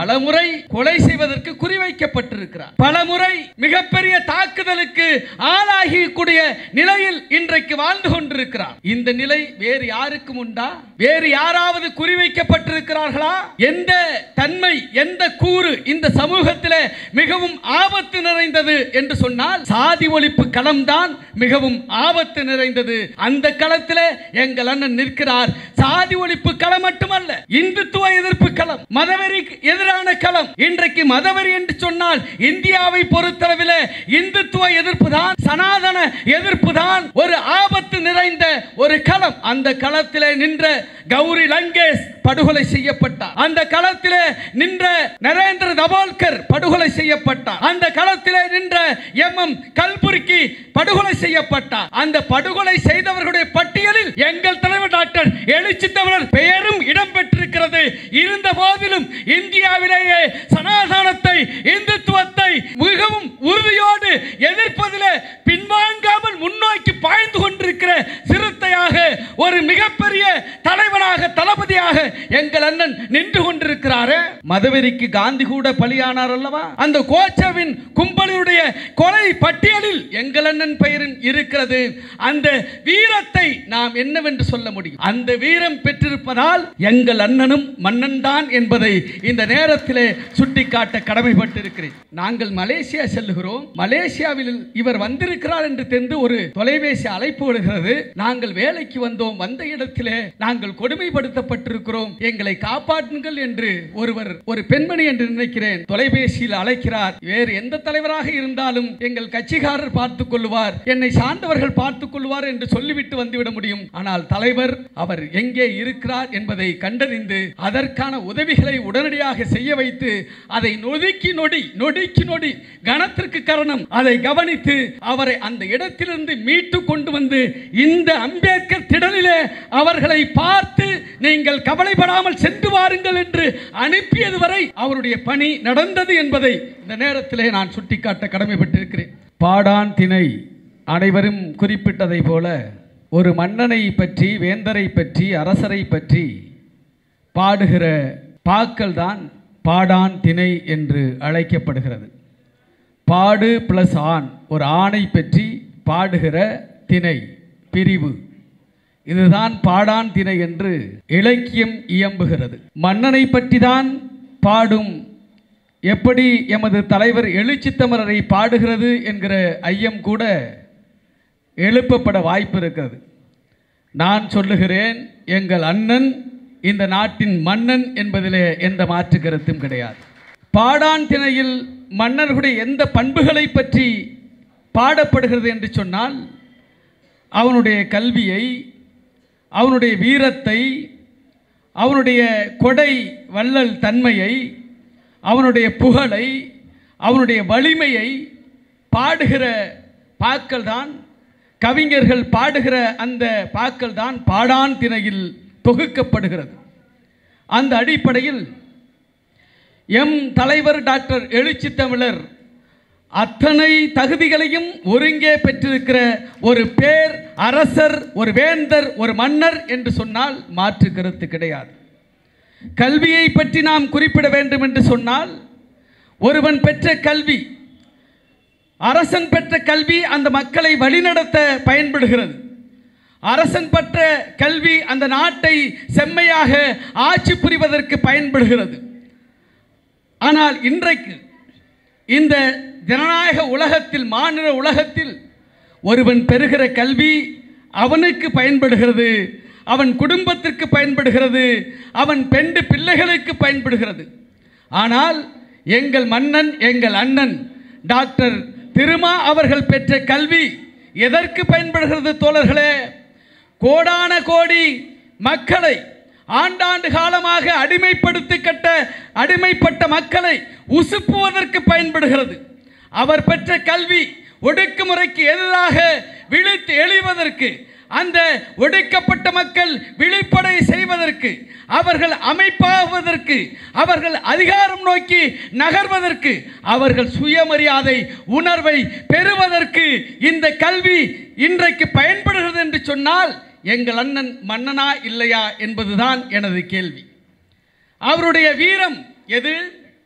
பலமுறை கொலை செய்வதற்கு குறிவைக்கப்பட்டிருக்கிறார் பலமுறை மிகப்பெரிய தாக்குதலுக்கு ஆளாகக்கூடிய நிலையில் இன்றைக்கு வாழ்ந்து கொண்டிருக்கிறார் இந்த நிலை வேறு யாருக்கும் உண்டா வேறு யாராவது குறிவைக்கப்பட்டிருக்கிறார்களா எந்த தன்மை எந்த கூறு இந்த சமூகத்தில் மிகவும் ஆபத்து நிறைந்தது என்று சொன்னால் சாதி ஒழிப்பு களம்தான் மிகவும் ஆபத்து நிறைந்தது அந்த களத்தில் எங்கள் அண்ணன் நிற்கிறார் சாதி ஒழிப்பு களம் மட்டுமல்ல இந்துத்துவ எதிர்ப்பு களம் மதவெறிக்கு எதிரான களம் இன்றைக்கு மதவெறி என்று சொன்னால் இந்தியாவை பொறுத்தளவில் இந்துத்துவ எதிர்ப்பு தான் சனாதன எதிர்ப்பு தான் ஒரு ஆபத்து நிறைந்த ஒரு களம் அந்த களத்திலே நின்ற கௌரி லங்கேஷ் படுகொலை செய்யப்பட்டார் அந்த களத்திலே நின்ற நரேந்திர தபோல்கர் படுகொலை செய்யப்பட்டார் அந்த களத்திலே நின்ற எம் எம் கல்புர்கி படுகொலை செய்யப்பட்டார் அந்த படுகொலை செய்தவர்களுடைய பட்டியலில் எங்கள் தலைவர் டாக்டர் எழுச்சி தமிழர் பெயரும் இடம்பெற்றிருக்கிறது இருந்த போதிலும் இந்தியாவிலேயே சனாதனத்தை இந்துத்துவத்தை மிகவும் உறுதியோடு எதிர்ப்பதில் பின்வாங்காமல் முன்னோக்கி பாய்ந்து கொண்டிருக்கிற சிறுத்தையாக ஒரு மிகப்பெரிய தலைவனாக தளபதியாக எங்கள் அண்ணன் நின்று கொண்டிருக்கிறாரே மதவெறிக்கு காந்தி கூட பலியானார் அல்லவா அந்த கோச்சவின் கும்பலினுடைய கொலை பட்டியலில் எங்கள் அண்ணன் பெயரும் இருக்கிறது அந்த வீரத்தை நாம் என்னவென்று சொல்ல முடியும் அந்த வீரம் பெற்றிருப்பதால் எங்கள் அண்ணனும் மன்னன் தான் என்பதை இந்த நேரத்திலே சுட்டிக்காட்ட கடமைப்பட்டிருக்கிறேன் நாங்கள் மலேசியா செல்லுகிறோம் மலேசியாவில் இவர் வந்திருக்கிறார் என்று தெரிந்து ஒரு தொலைபேசி அழைப்பு வருகிறது நாங்கள் வேலைக்கு வந்தோம் வந்த இடத்திலே நாங்கள் கொடுமைப்படுத்தப்பட்டிருக்கிறோம் எங்களை காப்பாற்றுங்கள் என்று ஒருவர் ஒரு பெண்மணி என்று நினைக்கிறேன் தொலைபேசியில் அழைக்கிறார் வேறு எந்த தலைவராக இருந்தாலும் எங்கள் கட்சிக்காரர் பார்த்துக் கொள்வார் என்னை சார்ந்தவர்கள் பார்த்துக் கொள்வார் என்று சொல்லிவிட்டு வந்துவிட முடியும் ஆனால் தலைவர் அவர் எங்கே இருக்கிறார் என்பதை கண்டறிந்து அதற்கான உதவிகளை உடனடியாக செய்ய வைத்து அதை நொதுக்கி நொடி நொடிக்கு நொடி கணத்திற்கு காரணம் அதை கவனித்து அவரை அந்த இடத்திலிருந்து மீட்டு கொண்டு வந்து இந்த அம்பேத்கர் திடலிலே அவர்களை பார்த்து நீங்கள் கவலைப்படாமல் சென்று வாருங்கள் என்று அனுப்பியது வரை அவருடைய பணி நடந்தது என்பதை இந்த நேரத்திலே நான் சுட்டிக்காட்ட கடமைப்பட்டிருக்கிறேன் பாடான் திணை அனைவரும் குறிப்பிட்டதை போல ஒரு மன்னனை பற்றி வேந்தரை பற்றி அரசரை பற்றி பாடுகிற பாக்கள் தான் பாடான் திணை என்று அழைக்கப்படுகிறது பாடு பிளஸ் ஆண் ஒரு ஆணை பற்றி பாடுகிற திணை பிரிவு இதுதான் பாடான் திணை என்று இலக்கியம் இயம்புகிறது மன்னனை பற்றி தான் பாடும் எப்படி எமது தலைவர் எழுச்சித்தமரரை பாடுகிறது என்கிற ஐயம் கூட எழுப்பப்பட வாய்ப்பு இருக்கிறது நான் சொல்லுகிறேன் எங்கள் அண்ணன் இந்த நாட்டின் மன்னன் என்பதிலே எந்த மாற்று கருத்தும் கிடையாது பாடான் திணையில் மன்னர்களுடைய எந்த பண்புகளை பற்றி பாடப்படுகிறது என்று சொன்னால் அவனுடைய கல்வியை அவனுடைய வீரத்தை அவனுடைய கொடை வள்ளல் தன்மையை அவனுடைய புகழை அவனுடைய வலிமையை பாடுகிற பாக்கள் தான் கவிஞர்கள் பாடுகிற அந்த பாக்கள் தான் பாடான் திணையில் தொகுக்கப்படுகிறது அந்த அடிப்படையில் எம் தலைவர் டாக்டர் எழுச்சி தமிழர் அத்தனை தகுதிகளையும் ஒருங்கே பெற்றிருக்கிற ஒரு பேர் அரசர் ஒரு வேந்தர் ஒரு மன்னர் என்று சொன்னால் மாற்று கருத்து கிடையாது கல்வியை பற்றி நாம் குறிப்பிட வேண்டும் என்று சொன்னால் ஒருவன் பெற்ற கல்வி அரசன் பெற்ற கல்வி அந்த மக்களை வழிநடத்த பயன்படுகிறது அரசன் பெற்ற கல்வி அந்த நாட்டை செம்மையாக ஆட்சி புரிவதற்கு பயன்படுகிறது ஆனால் இன்றைக்கு இந்த ஜனநாயக உலகத்தில் மாநில உலகத்தில் ஒருவன் பெறுகிற கல்வி அவனுக்கு பயன்படுகிறது அவன் குடும்பத்திற்கு பயன்படுகிறது அவன் பெண்டு பிள்ளைகளுக்கு பயன்படுகிறது ஆனால் எங்கள் மன்னன் எங்கள் அண்ணன் டாக்டர் திருமா அவர்கள் பெற்ற கல்வி எதற்கு பயன்படுகிறது தோழர்களே கோடான கோடி மக்களை ஆண்டாண்டு காலமாக அடிமைப்படுத்தி கட்ட அடிமைப்பட்ட மக்களை உசுப்புவதற்கு பயன்படுகிறது அவர் பெற்ற கல்வி ஒடுக்குமுறைக்கு எதிராக விழித்து எழுவதற்கு அந்த ஒடுக்கப்பட்ட மக்கள் விழிப்படை செய்வதற்கு அவர்கள் அமைப்பாவதற்கு அவர்கள் அதிகாரம் நோக்கி நகர்வதற்கு அவர்கள் சுயமரியாதை உணர்வை பெறுவதற்கு இந்த கல்வி இன்றைக்கு பயன்படுகிறது என்று சொன்னால் எங்கள் அண்ணன் மன்னனா இல்லையா என்பதுதான் எனது கேள்வி அவருடைய வீரம் எது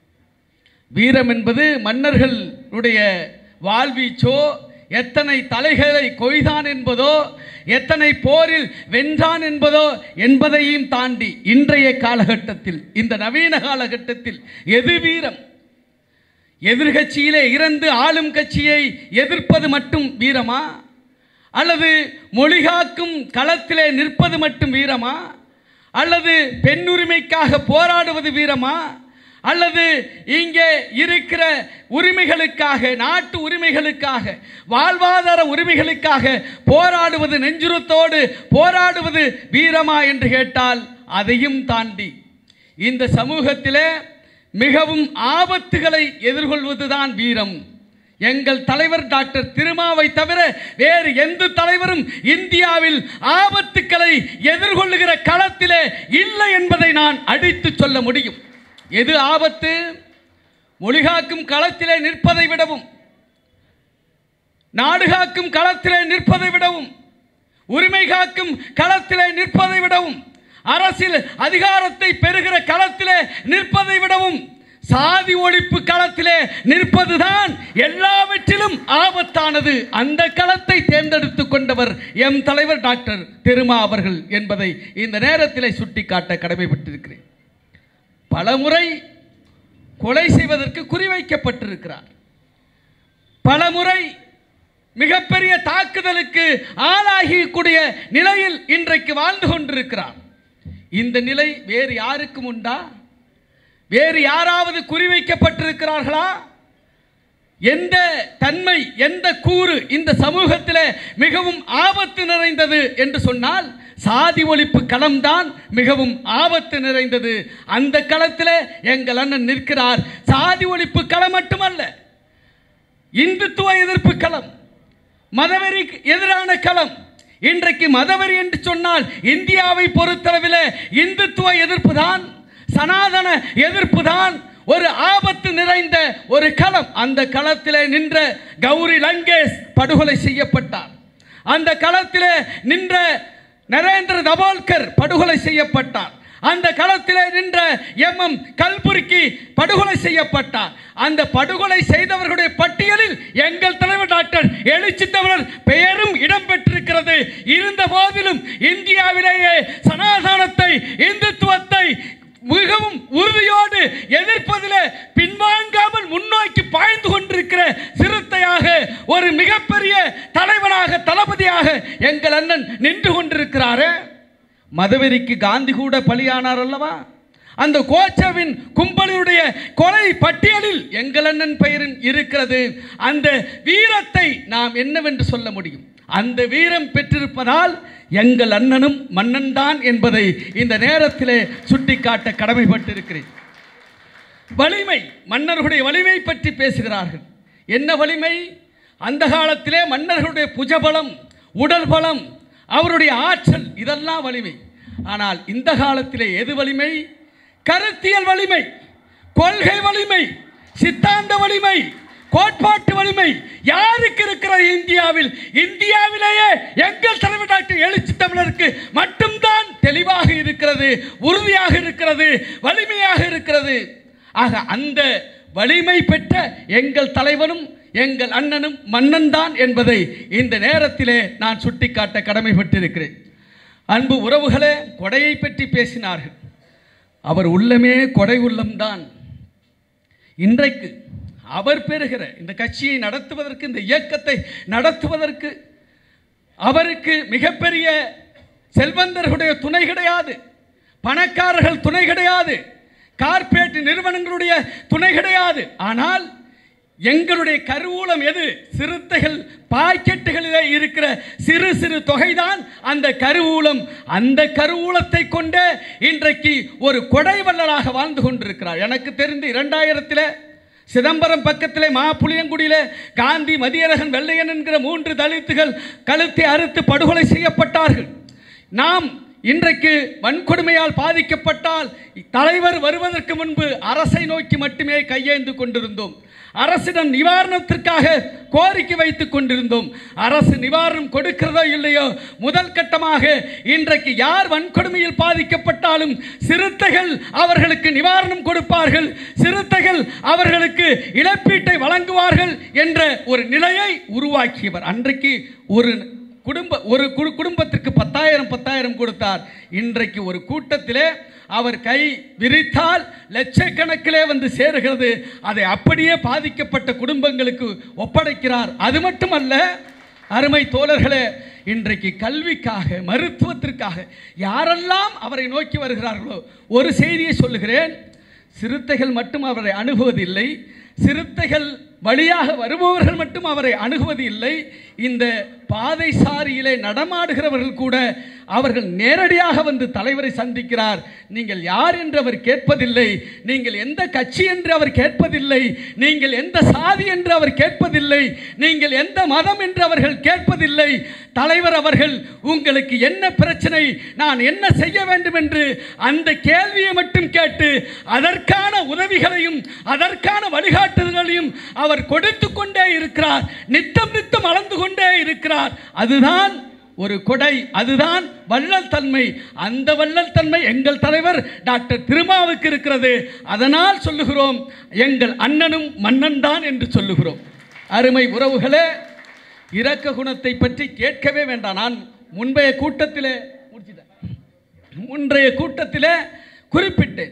வீரம் என்பது மன்னர்களுடைய வாழ்வீச்சோ எத்தனை தலைகளை கொய்தான் என்பதோ எத்தனை போரில் வென்றான் என்பதோ என்பதையும் தாண்டி இன்றைய காலகட்டத்தில் இந்த நவீன காலகட்டத்தில் எது வீரம் எதிர்கட்சியிலே இறந்து ஆளும் கட்சியை எதிர்ப்பது மட்டும் வீரமா அல்லது மொழிகாக்கும் களத்திலே நிற்பது மட்டும் வீரமா அல்லது பெண்ணுரிமைக்காக போராடுவது வீரமா அல்லது இங்கே இருக்கிற உரிமைகளுக்காக நாட்டு உரிமைகளுக்காக வாழ்வாதார உரிமைகளுக்காக போராடுவது நெஞ்சுரத்தோடு போராடுவது வீரமா என்று கேட்டால் அதையும் தாண்டி இந்த சமூகத்திலே மிகவும் ஆபத்துகளை எதிர்கொள்வதுதான் வீரம் எங்கள் தலைவர் டாக்டர் திருமாவை தவிர வேறு எந்த தலைவரும் இந்தியாவில் ஆபத்துக்களை எதிர்கொள்ளுகிற களத்திலே இல்லை என்பதை நான் அடித்து சொல்ல முடியும் எது ஆபத்து மொழிகாக்கும் களத்திலே நிற்பதை விடவும் நாடு காக்கும் களத்திலே நிற்பதை விடவும் உரிமை காக்கும் களத்திலே நிற்பதை விடவும் அரசியல் அதிகாரத்தை பெறுகிற களத்திலே நிற்பதை விடவும் சாதி ஒழிப்பு களத்திலே நிற்பதுதான் எல்லாவற்றிலும் ஆபத்தானது அந்த களத்தை தேர்ந்தெடுத்துக் கொண்டவர் எம் தலைவர் டாக்டர் திருமா அவர்கள் என்பதை இந்த நேரத்திலே சுட்டிக்காட்ட கடமைப்பட்டிருக்கிறேன் பலமுறை கொலை செய்வதற்கு குறிவைக்கப்பட்டிருக்கிறார் பலமுறை மிகப்பெரிய தாக்குதலுக்கு ஆளாகக்கூடிய நிலையில் இன்றைக்கு வாழ்ந்து கொண்டிருக்கிறார் இந்த நிலை வேறு யாருக்கும் உண்டா வேறு யாராவது குறிவைக்கப்பட்டிருக்கிறார்களா எந்த தன்மை எந்த கூறு இந்த சமூகத்தில் மிகவும் ஆபத்து நிறைந்தது என்று சொன்னால் சாதி ஒழிப்பு களம்தான் மிகவும் ஆபத்து நிறைந்தது அந்த களத்தில் எங்கள் அண்ணன் நிற்கிறார் சாதி ஒழிப்பு களம் மட்டுமல்ல இந்துத்துவ எதிர்ப்பு களம் மதவெறி எதிரான களம் இன்றைக்கு மதவெறி என்று சொன்னால் இந்தியாவை பொறுத்தளவில் இந்துத்துவ எதிர்ப்பு தான் சனாதன எதிர்ப்பு தான் ஒரு ஆபத்து நிறைந்த ஒரு களம் அந்த களத்திலே நின்ற கௌரி லங்கேஷ் படுகொலை செய்யப்பட்டார் அந்த களத்திலே நின்ற நரேந்திர தபோல்கர் படுகொலை செய்யப்பட்டார் அந்த களத்திலே நின்ற எம் எம் கல்புர்கி படுகொலை செய்யப்பட்டார் அந்த படுகொலை செய்தவர்களுடைய பட்டியலில் எங்கள் தலைவர் டாக்டர் எழுச்சி தமிழர் பெயரும் இடம்பெற்றிருக்கிறது இருந்த போதிலும் இந்தியாவிலேயே சனாதனத்தை இந்துத்துவத்தை மிகவும் உறுதியோடு எதிர்ப்பதில் பின்வாங்காமல் முன்னோக்கி பாய்ந்து கொண்டிருக்கிற சிறுத்தையாக ஒரு மிகப்பெரிய தலைவனாக தளபதியாக எங்கள் அண்ணன் நின்று கொண்டிருக்கிறாரே மதவெறிக்கு காந்தி கூட பலியானார் அல்லவா அந்த கோச்சவின் கும்பலினுடைய கொலை பட்டியலில் எங்கள் அண்ணன் பெயரின் இருக்கிறது அந்த வீரத்தை நாம் என்னவென்று சொல்ல முடியும் அந்த வீரம் பெற்றிருப்பதால் எங்கள் அண்ணனும் மன்னன் தான் என்பதை இந்த நேரத்திலே சுட்டிக்காட்ட கடமைப்பட்டிருக்கிறேன் வலிமை மன்னர்களுடைய வலிமை பற்றி பேசுகிறார்கள் என்ன வலிமை அந்த காலத்திலே மன்னர்களுடைய புஜபலம் உடல் பலம் அவருடைய ஆற்றல் இதெல்லாம் வலிமை ஆனால் இந்த காலத்திலே எது வலிமை கருத்தியல் வலிமை கொள்கை வலிமை சித்தாந்த வலிமை கோட்பாட்டு வலிமை யாருக்கு இருக்கிறது இந்தியாவில் இந்தியாவிலேயே எங்கள் தலைவர் டாக்டர் எழுச்சி தமிழருக்கு மட்டும்தான் தெளிவாக இருக்கிறது உறுதியாக இருக்கிறது வலிமையாக இருக்கிறது ஆக அந்த வலிமை பெற்ற எங்கள் தலைவனும் எங்கள் அண்ணனும் மன்னன் தான் என்பதை இந்த நேரத்திலே நான் சுட்டிக்காட்ட கடமைப்பட்டிருக்கிறேன் அன்பு உறவுகளே கொடையை பற்றி பேசினார்கள் அவர் உள்ளமே கொடை உள்ளம்தான் இன்றைக்கு அவர் பெறுகிற இந்த கட்சியை நடத்துவதற்கு இந்த இயக்கத்தை நடத்துவதற்கு அவருக்கு மிகப்பெரிய செல்வந்தர்களுடைய துணை கிடையாது பணக்காரர்கள் துணை கிடையாது கார்ப்பரேட் நிறுவனங்களுடைய துணை கிடையாது ஆனால் எங்களுடைய கருவூலம் எது சிறுத்தைகள் பாக்கெட்டுகளிலே இருக்கிற சிறு சிறு தொகைதான் அந்த கருவூலம் அந்த கருவூலத்தை கொண்டே இன்றைக்கு ஒரு கொடை வள்ளலாக வாழ்ந்து கொண்டிருக்கிறார் எனக்கு தெரிந்து இரண்டாயிரத்தில் சிதம்பரம் பக்கத்திலே மா புளியங்குடியிலே காந்தி மதியழகன் வெள்ளையன் என்கிற மூன்று தலித்துகள் கழுத்தை அறுத்து படுகொலை செய்யப்பட்டார்கள் நாம் இன்றைக்கு வன்கொடுமையால் பாதிக்கப்பட்டால் தலைவர் வருவதற்கு முன்பு அரசை நோக்கி மட்டுமே கையேந்து கொண்டிருந்தோம் அரசிடம் நிவாரணத்திற்காக கோரிக்கை வைத்துக் கொண்டிருந்தோம் அரசு நிவாரணம் கொடுக்கிறதோ இல்லையோ முதல் கட்டமாக இன்றைக்கு யார் வன்கொடுமையில் பாதிக்கப்பட்டாலும் சிறுத்தைகள் அவர்களுக்கு நிவாரணம் கொடுப்பார்கள் சிறுத்தைகள் முறையில் அவர்களுக்கு இழப்பீட்டை வழங்குவார்கள் என்ற ஒரு நிலையை உருவாக்கியவர் அன்றைக்கு ஒரு குடும்ப ஒரு குடு- குடும்பத்திற்கு பத்தாயிரம் பத்தாயிரம் கொடுத்தார் இன்றைக்கு ஒரு கூட்டத்திலே அவர் கை விரித்தால் லட்சக்கணக்கிலே வந்து சேருகிறது அதை அப்படியே பாதிக்கப்பட்ட குடும்பங்களுக்கு ஒப்படைக்கிறார் அது மட்டுமல்ல அருமை தோழர்களே இன்றைக்கு கல்விக்காக மருத்துவத்திற்காக யாரெல்லாம் அவரை நோக்கி வருகிறார்களோ ஒரு செய்தியை சொல்லுகிறேன் சிறுத்தைகள் மட்டும் அவரை அணுகுவதில்லை சிறுத்தைகள் வழியாக வருபவர்கள் மட்டும் அவரை அணுகுவது இல்லை இந்த பாதை சாரியிலே நடமாடுகிறவர்கள் கூட அவர்கள் நேரடியாக வந்து தலைவரை சந்திக்கிறார் நீங்கள் யார் என்று அவர் கேட்பதில்லை நீங்கள் எந்த கட்சி என்று அவர் கேட்பதில்லை நீங்கள் எந்த சாதி என்று அவர் கேட்பதில்லை நீங்கள் எந்த மதம் என்று அவர்கள் கேட்பதில்லை தலைவர் அவர்கள் உங்களுக்கு என்ன பிரச்சனை நான் என்ன செய்ய வேண்டும் என்று அந்த கேள்வியை மட்டும் கேட்டு அதற்கான உதவிகளையும் அதற்கான வழிகாட்டுதல்களையும் அவர் கொடுத்து கொண்டே இருக்கிறார் நித்தம் நித்தம் அளந்து கொண்டே இருக்கிறார் அதுதான் ஒரு கொடை அதுதான் வள்ளல் தன்மை அந்த வள்ளல் தன்மை எங்கள் தலைவர் டாக்டர் திருமாவுக்கு இருக்கிறது அதனால் சொல்லுகிறோம் எங்கள் அண்ணனும் மன்னன் தான் என்று சொல்லுகிறோம் அருமை உறவுகளே இரக்க குணத்தை பற்றி கேட்கவே வேண்டாம் நான் முன்பைய கூட்டத்திலே முடிச்சிட்டேன் முன்றைய கூட்டத்திலே குறிப்பிட்டேன்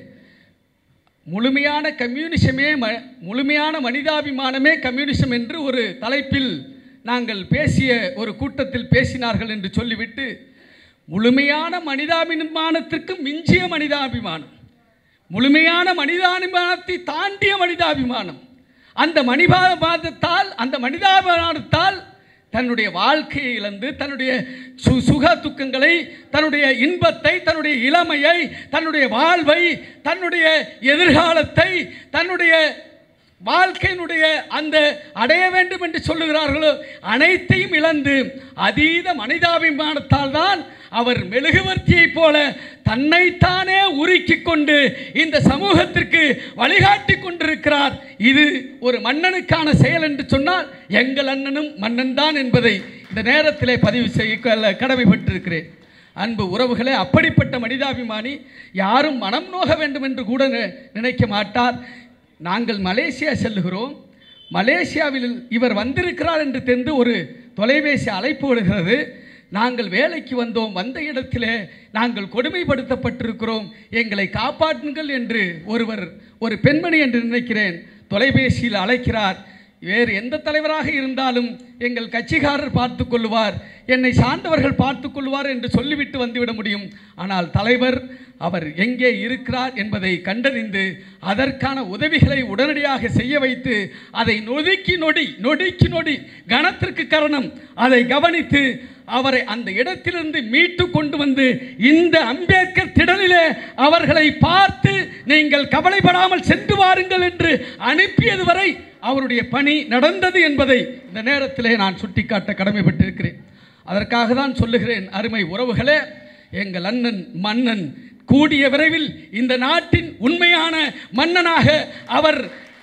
முழுமையான கம்யூனிசமே ம முழுமையான மனிதாபிமானமே கம்யூனிசம் என்று ஒரு தலைப்பில் நாங்கள் பேசிய ஒரு கூட்டத்தில் பேசினார்கள் என்று சொல்லிவிட்டு முழுமையான மனிதாபிமானத்திற்கு மிஞ்சிய மனிதாபிமானம் முழுமையான மனிதாபிமானத்தை தாண்டிய மனிதாபிமானம் அந்த மனிதாபிமானத்தால் அந்த மனிதாபிமானத்தால் தன்னுடைய வாழ்க்கையை இழந்து தன்னுடைய சு சுக துக்கங்களை தன்னுடைய இன்பத்தை தன்னுடைய இளமையை தன்னுடைய வாழ்வை தன்னுடைய எதிர்காலத்தை தன்னுடைய வாழ்க்கையினுடைய அந்த அடைய வேண்டும் என்று சொல்லுகிறார்களோ அனைத்தையும் இழந்து அதீத மனிதாபிமானத்தால் தான் அவர் மெழுகுவர்த்தியைப் போல தன்னைத்தானே உருக்கிக் கொண்டு இந்த சமூகத்திற்கு வழிகாட்டி கொண்டிருக்கிறார் இது ஒரு மன்னனுக்கான செயல் என்று சொன்னால் எங்கள் அண்ணனும் மன்னன் தான் என்பதை இந்த நேரத்திலே பதிவு செய்ய கடமைப்பட்டிருக்கிறேன் அன்பு உறவுகளே அப்படிப்பட்ட மனிதாபிமானி யாரும் மனம் நோக வேண்டும் என்று கூட நி- நினைக்க மாட்டார் நாங்கள் மலேசியா செல்லுகிறோம் மலேசியாவில் இவர் வந்திருக்கிறார் என்று தெரிந்து ஒரு தொலைபேசி அழைப்பு வருகிறது நாங்கள் வேலைக்கு வந்தோம் வந்த இடத்திலே நாங்கள் கொடுமைப்படுத்தப்பட்டிருக்கிறோம் எங்களை காப்பாற்றுங்கள் என்று ஒருவர் ஒரு பெண்மணி என்று நினைக்கிறேன் தொலைபேசியில் அழைக்கிறார் வேறு எந்த தலைவராக இருந்தாலும் எங்கள் கட்சிக்காரர் பார்த்து கொள்ளுவார் என்னை சார்ந்தவர்கள் பார்த்து கொள்வார் என்று சொல்லிவிட்டு வந்துவிட முடியும் ஆனால் தலைவர் அவர் எங்கே இருக்கிறார் என்பதை கண்டறிந்து அதற்கான உதவிகளை உடனடியாக செய்ய வைத்து அதை நொதுக்கி நொடி நொடிக்கு நொடி கணத்திற்கு காரணம் அதை கவனித்து அவரை அந்த இடத்திலிருந்து மீட்டு கொண்டு வந்து இந்த அம்பேத்கர் திடலிலே அவர்களை பார்த்து நீங்கள் கவலைப்படாமல் சென்று வாருங்கள் என்று அனுப்பியது வரை அவருடைய பணி நடந்தது என்பதை இந்த நேரத்திலே நான் சுட்டிக்காட்ட கடமைப்பட்டிருக்கிறேன் அதற்காக தான் சொல்லுகிறேன் அருமை உறவுகளே எங்கள் அண்ணன் மன்னன் கூடிய விரைவில் இந்த நாட்டின் உண்மையான மன்னனாக அவர்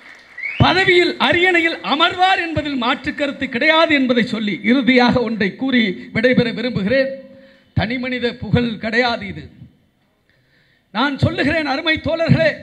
பதவியில் அரியணையில் அமர்வார் என்பதில் மாற்று கருத்து கிடையாது என்பதை சொல்லி இறுதியாக ஒன்றை கூறி விடைபெற விரும்புகிறேன் தனிமனித புகழ் கிடையாது இது நான் சொல்லுகிறேன் அருமை தோழர்களே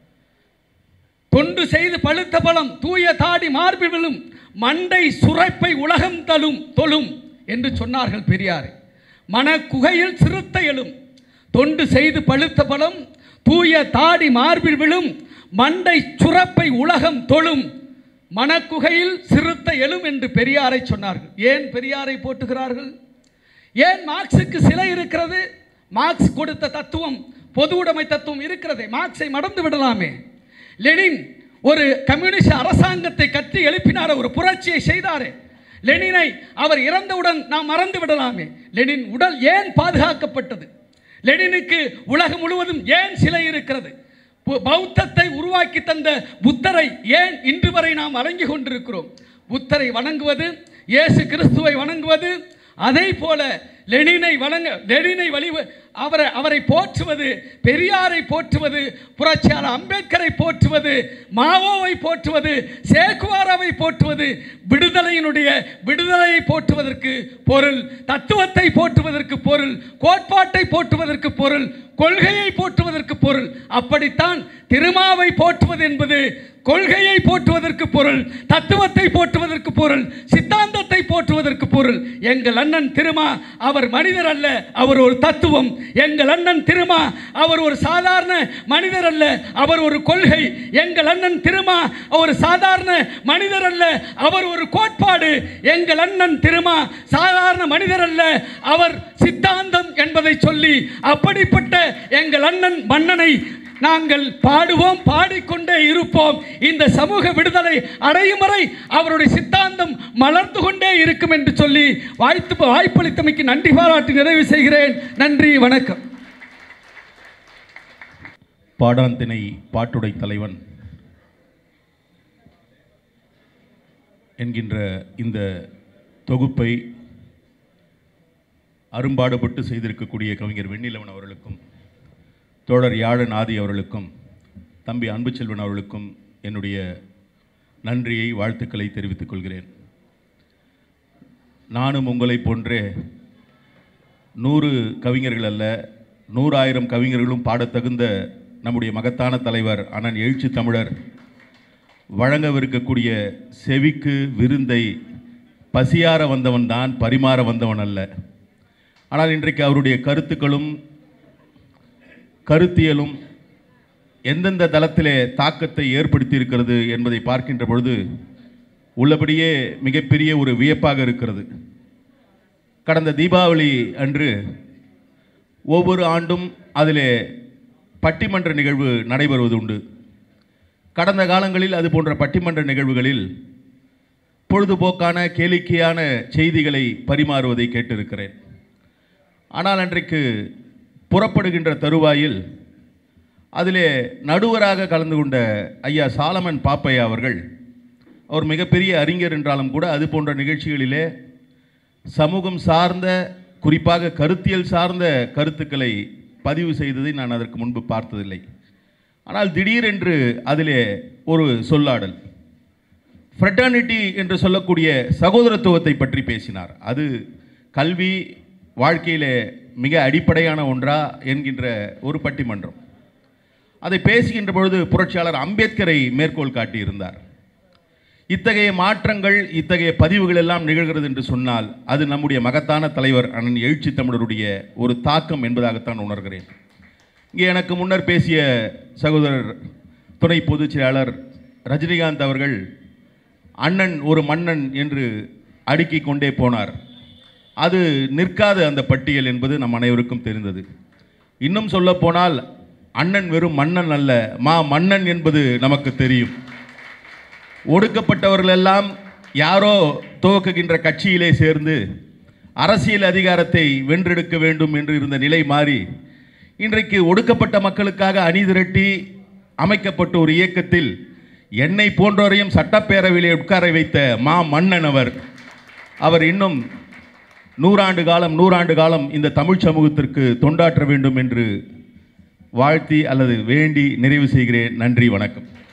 தொண்டு செய்து பழுத்த பழம் தூய தாடி மார்பில் விழும் மண்டை சுரைப்பை உலகம் தழும் தொழும் என்று சொன்னார்கள் பெரியார் மனக்குகையில் சிறுத்தை எழும் தொண்டு செய்து பழுத்த பழம் தூய தாடி மார்பில் விழும் மண்டை சுரப்பை உலகம் தொழும் மனக்குகையில் சிறுத்தை எழும் என்று பெரியாரை சொன்னார்கள் ஏன் பெரியாரை போட்டுகிறார்கள் ஏன் மார்க்சுக்கு சிலை இருக்கிறது மார்க்ஸ் கொடுத்த தத்துவம் பொது உடைமை தத்துவம் இருக்கிறதே மார்க்ஸை மறந்து விடலாமே லெனின் ஒரு கம்யூனிஸ்ட் அரசாங்கத்தை கட்டி எழுப்பினார் ஒரு புரட்சியை செய்தாரே லெனினை அவர் இறந்தவுடன் நாம் மறந்து விடலாமே லெனின் உடல் ஏன் பாதுகாக்கப்பட்டது லெனினுக்கு உலகம் முழுவதும் ஏன் சிலை இருக்கிறது பு- பௌத்தத்தை உருவாக்கி தந்த புத்தரை ஏன் இன்று வரை நாம் வணங்கி கொண்டிருக்கிறோம் புத்தரை வணங்குவது இயேசு கிறிஸ்துவை வணங்குவது அதே போல லெனினை வணங்க லெனினை வழி அவரை அவரை போற்றுவது பெரியாரை போற்றுவது புரட்சியாளர் அம்பேத்கரை போற்றுவது மாவோவை போற்றுவது சேக்குவாராவை போற்றுவது விடுதலையினுடைய விடுதலையை போற்றுவதற்கு பொருள் தத்துவத்தை போற்றுவதற்கு பொருள் கோட்பாட்டை போற்றுவதற்கு பொருள் கொள்கையை போற்றுவதற்கு பொருள் அப்படித்தான் திருமாவை போற்றுவது என்பது கொள்கையை போற்றுவதற்கு பொருள் தத்துவத்தை போற்றுவதற்கு பொருள் சித்தாந்தத்தை போற்றுவதற்கு பொருள் எங்கள் அண்ணன் திருமா அவர் மனிதர் அல்ல அவர் ஒரு தத்துவம் எங்கள் அண்ணன் திருமா அவர் ஒரு சாதாரண மனிதர் அல்ல அவர் ஒரு கொள்கை எங்கள் அண்ணன் திருமா ஒரு சாதாரண மனிதர் அல்ல அவர் ஒரு கோட்பாடு எங்கள் அண்ணன் திருமா சாதாரண மனிதர் அல்ல அவர் சித்தாந்தம் என்பதை சொல்லி அப்படிப்பட்ட எங்கள் அண்ணன் மன்னனை நாங்கள் பாடுவோம் பாடிக்கொண்டே இருப்போம் இந்த சமூக விடுதலை அடையும் வரை அவருடைய சித்தாந்தம் மலர்ந்து கொண்டே இருக்கும் என்று சொல்லி வாய்ப்பு வாய்ப்பளித்தமைக்கு நன்றி பாராட்டி நிறைவு செய்கிறேன் நன்றி வணக்கம் பாடாந்திணை பாட்டுடை தலைவன் என்கின்ற இந்த தொகுப்பை அரும்பாடுபட்டு செய்திருக்கக்கூடிய கவிஞர் வெண்ணிலவன் அவர்களுக்கும் தோழர் யாழன் ஆதி அவர்களுக்கும் தம்பி அன்புச்செல்வன் அவர்களுக்கும் என்னுடைய நன்றியை வாழ்த்துக்களை தெரிவித்துக் கொள்கிறேன் நானும் உங்களைப் போன்றே நூறு கவிஞர்கள் அல்ல நூறாயிரம் கவிஞர்களும் பாடத்தகுந்த நம்முடைய மகத்தான தலைவர் அண்ணன் எழுச்சி தமிழர் வழங்கவிருக்கக்கூடிய செவிக்கு விருந்தை பசியார வந்தவன் தான் பரிமாற வந்தவன் அல்ல ஆனால் இன்றைக்கு அவருடைய கருத்துக்களும் கருத்தியலும் எந்தெந்த தளத்திலே தாக்கத்தை ஏற்படுத்தி இருக்கிறது என்பதை பார்க்கின்ற பொழுது உள்ளபடியே மிகப்பெரிய ஒரு வியப்பாக இருக்கிறது கடந்த தீபாவளி அன்று ஒவ்வொரு ஆண்டும் அதிலே பட்டிமன்ற நிகழ்வு நடைபெறுவது உண்டு கடந்த காலங்களில் அது போன்ற பட்டிமன்ற நிகழ்வுகளில் பொழுதுபோக்கான கேளிக்கையான செய்திகளை பரிமாறுவதை கேட்டிருக்கிறேன் ஆனால் அன்றைக்கு புறப்படுகின்ற தருவாயில் அதிலே நடுவராக கலந்து கொண்ட ஐயா சாலமன் பாப்பையா அவர்கள் அவர் மிகப்பெரிய அறிஞர் என்றாலும் கூட அது போன்ற நிகழ்ச்சிகளிலே சமூகம் சார்ந்த குறிப்பாக கருத்தியல் சார்ந்த கருத்துக்களை பதிவு செய்ததை நான் அதற்கு முன்பு பார்த்ததில்லை ஆனால் திடீரென்று அதிலே ஒரு சொல்லாடல் ஃப்ரெட்டர்னிட்டி என்று சொல்லக்கூடிய சகோதரத்துவத்தை பற்றி பேசினார் அது கல்வி வாழ்க்கையிலே மிக அடிப்படையான ஒன்றா என்கின்ற ஒரு பட்டிமன்றம் அதை பேசுகின்ற பொழுது புரட்சியாளர் அம்பேத்கரை மேற்கோள் காட்டியிருந்தார் இத்தகைய மாற்றங்கள் இத்தகைய பதிவுகள் எல்லாம் நிகழ்கிறது என்று சொன்னால் அது நம்முடைய மகத்தான தலைவர் அண்ணன் எழுச்சி தமிழருடைய ஒரு தாக்கம் என்பதாகத்தான் உணர்கிறேன் இங்கே எனக்கு முன்னர் பேசிய சகோதரர் துணை பொதுச் செயலாளர் ரஜினிகாந்த் அவர்கள் அண்ணன் ஒரு மன்னன் என்று அடுக்கிக் கொண்டே போனார் அது நிற்காத அந்த பட்டியல் என்பது நம் அனைவருக்கும் தெரிந்தது இன்னும் சொல்லப்போனால் அண்ணன் வெறும் மன்னன் அல்ல மா மன்னன் என்பது நமக்கு தெரியும் ஒடுக்கப்பட்டவர்கள் எல்லாம் யாரோ துவக்குகின்ற கட்சியிலே சேர்ந்து அரசியல் அதிகாரத்தை வென்றெடுக்க வேண்டும் என்று இருந்த நிலை மாறி இன்றைக்கு ஒடுக்கப்பட்ட மக்களுக்காக அணி திரட்டி அமைக்கப்பட்ட ஒரு இயக்கத்தில் என்னை போன்றோரையும் சட்டப்பேரவையிலே உட்கார வைத்த மா மன்னன் அவர் அவர் இன்னும் நூறாண்டு காலம் நூறாண்டு காலம் இந்த தமிழ் சமூகத்திற்கு தொண்டாற்ற வேண்டும் என்று வாழ்த்தி அல்லது வேண்டி நிறைவு செய்கிறேன் நன்றி வணக்கம்